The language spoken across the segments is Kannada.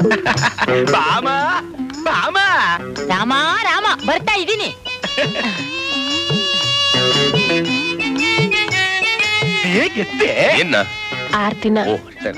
ಬಾಮ ಬಾಮ ರಾಮ ರಾಮ ಬರ್ತಾ ಇದೀನಿ ಹೇಗೆತ್ತೆ ಏನ್ನ ಆರ್ತಿನ ಓ ಅಷ್ಟೇನಾ?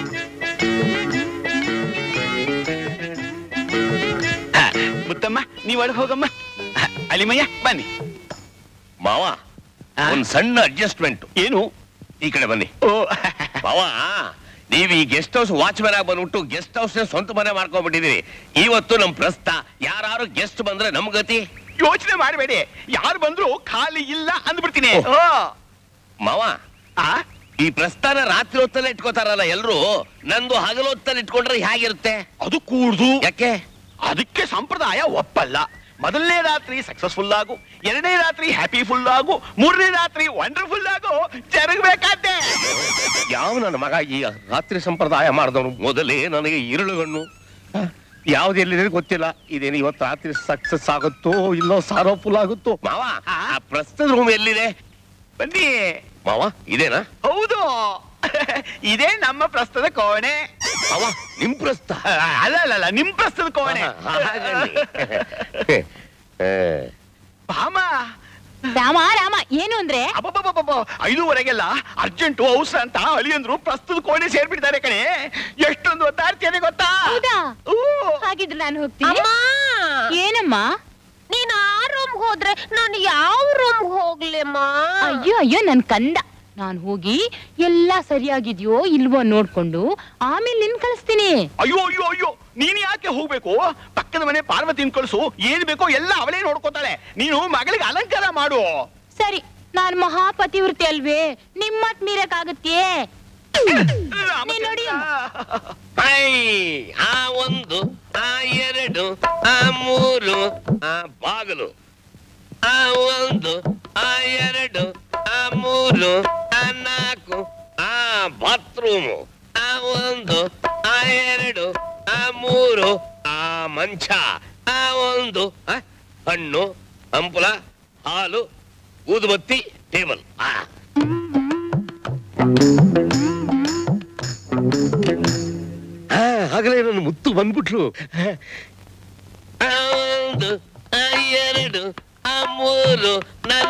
ಹ, ಮುತ್ತಮ್ಮ ನೀವ್ ಒಳಗೆ ಹೋಗಮ್ಮ ಹ, ಅಲಿಮಯ್ಯ ಬನ್ನಿ ಮಾವ ಆ? ಒಂದ್ ಸಣ್ಣ ಅಡ್ಜಸ್ಟ್ಮೆಂಟ್ ಏನು ಈ ಕಡೆ ಬನ್ನಿ ಓ ಮಾವ ನೀವ್ ಈ ಗೆಸ್ಟ್ ಹೌಸ್ ವಾಚ್ಮನ್ ಆಗಿ ಬಂದ್ಬಿಟ್ಟು ಗೆಸ್ಟ್ ಹೌಸ್ ಸ್ವಂತ ಮನೆ ಮಾಡ್ಕೊಂಡ್ಬಿಟ್ಟಿದೀರಿ ಇವತ್ತು ನಮ್ ಪ್ರಸ್ತ ಯಾರು ಗೆಸ್ಟ್ ಬಂದ್ರೆ ನಮ್ ಗತಿ ಯೋಚನೆ ಮಾಡಬೇಡಿ ಯಾರು ಬಂದ್ರು ಖಾಲಿ ಇಲ್ಲ ಅಂದ್ಬಿಡ್ತೀನಿ ಓ. ಓ. ಮಾವ ಆ? ಈ ಪ್ರಸ್ಥಾನ ರಾತ್ರಿ ಹೊತ್ತಲ್ಲಿ ಇಟ್ಕೋತಾರಲ್ಲ ಎಲ್ರು ನಂದು ಹಗಲು ಹೊತ್ತಲ್ಲಿ ಇಟ್ಕೊಂಡ್ರೆ ಹೇಗಿರುತ್ತೆ ಅದು ಕೂಡ್ದು ಯಾಕೆ ಅದಕ್ಕೆ ಸಂಪ್ರದಾಯ ಒಪ್ಪಲ್ಲ ಮೊದಲನೇ ರಾತ್ರಿ ಸಕ್ಸಸ್ಫುಲ್ ಆಗು ಎರಡನೇ ರಾತ್ರಿ ಹ್ಯಾಪಿ ಫುಲ್ ಆಗು ಮೂರನೇ ರಾತ್ರಿ ವಂಡರ್ಫುಲ್ ಆಗು ಜರುಗಬೇಕಾದ್ದೆ ಯಾವ ನನ್ನ ಮಗ ಈ ರಾತ್ರಿ ಸಂಪ್ರದಾಯ ಮಾಡಿದವನು ಮೊದಲೇ ನನಗೆ ಇರುಳುಗಣ್ಣು ಯಾವ್ದು ಎಲ್ಲಿದೆ ಗೊತ್ತಿಲ್ಲ ಇದೇನು ಇವತ್ತು ರಾತ್ರಿ ಸಕ್ಸಸ್ ಆಗುತ್ತೋ ಇಲ್ಲೋ ಸಾರೋಫುಲ್ ಆಗುತ್ತೋ ಮಾವ ಆ? ಆ ಪ್ರಸ್ತುತ ರೂಮ್ ಎಲ್ಲಿದೆ ಬನ್ನಿ ಮಾವ ಇದೇನಾ ಹೌದು ಇದೇ ನಮ್ಮ ಪ್ರಸ್ತುತ ಕೋಣೆ ಮಾವ ನಿಮ್ ಪ್ರಸ್ತ ಅಲ್ಲ ಅಲ್ಲ ಅಲ್ಲ ನಿಮ್ ಪ್ರಸ್ತುತ ಕೋಣೆ ಭಾಮ ರಾಮ ರಾಮ ಏನು ಅಂದ್ರೆ ಅಬ್ಬಬ್ಬಬ್ಬಬ್ಬ, ಐದೂವರೆಗೆಲ್ಲ ಅರ್ಜೆಂಟು ಅವಸರ ಅಂತ ಅಳಿಯಂದ್ರು ಪ್ರಸ್ತುತ ಕೋಣೆ ಸೇರ್ಬಿಡ್ತಾರೆ ಕಣೆ ಎಷ್ಟೊಂದು ಒತ್ತಾಡ್ತಿದೆ ಗೊತ್ತಾ ಹೌದಾ ಊ. ಹಾಗಿದ್ರೆ ನಾನು ಹೋಗ್ತೀನಿ ಅಮ್ಮ ಏನಮ್ಮ ನೀನ್ ಆ ರೂಮ್ ಹೋದ್ರೆ ನಾನು ಯಾವ ರೂಮ್ ಹೋಗ್ಲಿಮ್ಮ ಅಯ್ಯೋ ಅಯ್ಯೋ ನನ್ ಕಂದ ನಾನ್ ಹೋಗಿ ಎಲ್ಲಾ ಸರಿಯಾಗಿದ್ಯೋ ಇಲ್ವೋ ನೋಡ್ಕೊಂಡು ಆಮೇಲೆ ನಿನ್ ಕಳಿಸ್ತೀನಿ ಅಯ್ಯೋ ಅಯ್ಯೋ ಅಯ್ಯೋ ನೀನ್ ಯಾಕೆ ಹೋಗ್ಬೇಕು ಪಕ್ಕದ ಮನೆ ಪಾರ್ವತಿನ ಕಳಿಸು ಏನ್ ಬೇಕೋ ಎಲ್ಲ ಅವಳೇ ನೋಡ್ಕೋತಾಳೆ ನೀನು ಮಗಳಿಗೆ ಅಲಂಕಾರ ಮಾಡು ಸರಿ ನಾನ್ ಮಹಾಪತಿವ್ರತೆ ಅಲ್ವೇ ನಿಮ್ಮಟ್ ಮೀರಕ್ಕಾಗತ್ತೆ ನೀನ್ ನೋಡಿ ಐ, ಆ ಒಂದು ಆ ಎರಡು ಆ ಮೂರು ಆ ಬಾಗಿಲು ಆ ಒಂದು ಆ ಎರಡು ಆ ಮೂರು ಆ ನಾಲ್ಕು ಆ ಬಾತ್ರೂಮು ಆ ಒಂದು ಆ ಎರಡು ಆ ಮೂರು ಆ ಮಂಚ ಆ ಒಂದು ಆ, ಹಣ್ಣು ಹಂಪಲ ಹಾಲು ಊದುಬತ್ತಿ ಟೇಬಲ್ ಆ ಆ, ಆಗಲೇ ನನ್ನ ಮುತ್ತು ಬಂದ್ಬಿಟ್ಲು ಆ, ಒಂದು ಆ, ಎರಡು ಆ ಮೂರು ನನ್ನ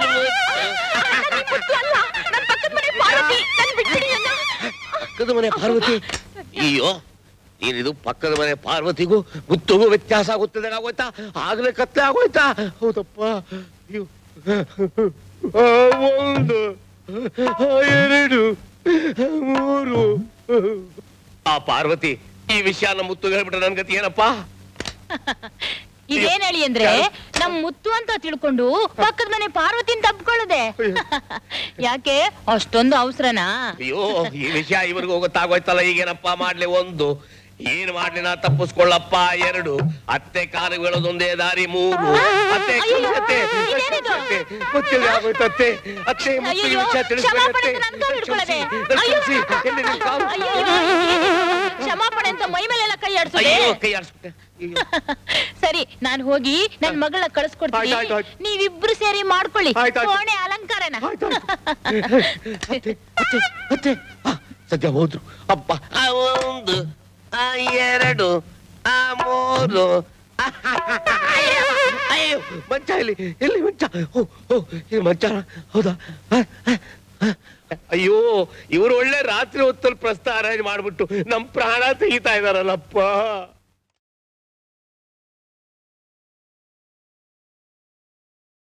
ಪಕ್ಕದ ಮನೆ ಪಾರ್ವತಿ ಅಯ್ಯೋ ನೀನಿದು ಪಕ್ಕದ ಮನೆ ಪಾರ್ವತಿಗೂ ಮುತ್ತುಗೂ ವ್ಯತ್ಯಾಸ ಆಗುತ್ತದೆ ಆಗೋಯ್ತಾ ಆಗ್ಲೇ ಕತ್ಲೆ ಆಗೋಯ್ತಾ ಹೌದಪ್ಪ ಅಯ್ಯೋ. ಆ, ಒಂದು ಆ, ಎರಡು ಆ, ಮೂರು ಆ ಪಾರ್ವತಿ ಈ ವಿಷಯ ನಮ್ಮ ಮುತ್ತು ಹೇಳ್ಬಿಟ್ರೆ ನನ್ ಗತಿ ಏನಪ್ಪಾ ಇದೇನ್ ಹೇಳಿ ಅಂದ್ರೆ ನಮ್ ಮುತ್ತು ಅಂತ ತಿಳ್ಕೊಂಡು ಪಕ್ಕದ ಮನೆ ಪಾರ್ವತಿನ ತಪ್ಕೊಳ್ಳದೆ ಯಾಕೆ ಅಷ್ಟೊಂದು ಅವಸರನಾ ಅಯ್ಯೋ ಈ ವಿಷಯ ಇವ್ರಿಗೂ ಗೊತ್ತಾಗೋಯ್ತಲ್ಲ ಈಗೇನಪ್ಪ ಮಾಡ್ಲಿ ಒಂದು ಏನ್ ಮಾಡ್ಲಿ ನಾ ತಪ್ಪಿಸ್ಕೊಳ್ಳಪ್ಪ ಎರಡು ಅತ್ತೆ ಕಾಲು ಬೀಳೋದೊಂದೇ ದಾರಿ ಮೂರು ಅತ್ತೆ ಅಯ್ಯಯ್ಯೋ, ಅತ್ತೆ, ಇದೇನಿದು? ಅತ್ತೆ, ಗೊತ್ತಿಲ್ಲ ಆಗೋಯ್ತು ಅತ್ತೆ ಅತ್ತೆ ಮುತ್ತು ಈ ಅಯ್ಯಯ್ಯೋ, ವಿಷಯ ತಿಳಿಸ್ಬೇಡಿ ಕ್ಷಮಾಪಣೆ ಅತ್ತೆ. ಅಂತ ನನ್ ಕಾಲ್ ಹಿಡ್ಕೊಳ್ಳದೆ. ಕ್ಷಮಿಸಿ, ಅಯ್ಯೋ. ಕ್ಷಮಿಸಿ, ಎಲ್ಲಿ ನಿನ್ ಕಾಲು? ಅಯ್ಯಯ್ಯೋ, ಕ್ಷಮಾಪಣೆ ಅಂತ ಮೈ ಮೇಲೆಲ್ಲ ಕೈ ಆಡ್ಸೋದೆ ಅಯ್ಯೋ ಕೈ ಆಡ್ಸ್ಬಿಟ್ಟೆ. ಅಯ್ಯೋ. ಸರಿ ನಾನ್ ಹೋಗಿ ನನ್ ಮಗಳ ಕಳಿಸ್ಕೊಡ್ತೀನಿ ಆಯ್ತ್, ಆಯ್ತ್, ಆಯ್ತ್. ನೀವಿಬ್ರು ಸೇರಿ ಮಾಡ್ಕೊಳ್ಳಿ ಆಯ್ತ್, ಆಯ್ತ್. ಕೋಣೆ ಅಲಂಕಾರನ ಆಯ್ತು, ಅತ್ತೆ ಅತ್ತೆ ಅತ್ತೆ ಆ, ಸದ್ಯ ಹೋದ್ರು ಅಪ್ಪ ಆ ಒಂದು ಆ ಎರಡು ಆ ಮೂರು ಅಯ್ಯೋ, ಅಯ್ಯೋ ಮಂಚ ಇಲ್ಲಿ ಎಲ್ಲಿ ಮಂಚ ಓ ಓ ಇದು ಮಂಚ ಹೌದಾ ಆ, ಆ, ಆ. ಅಯ್ಯೋ ಇವರು ಒಳ್ಳೆ ರಾತ್ರಿ ಹೊತ್ತಲ್ಲಿ ಪ್ರಸ್ತ ಅರೇಂಜ್ ಮಾಡ್ಬಿಟ್ಟು ನಮ್ ಪ್ರಾಣ ತೆಗಿತಾ ಇದಾರಲ್ಲಪ್ಪ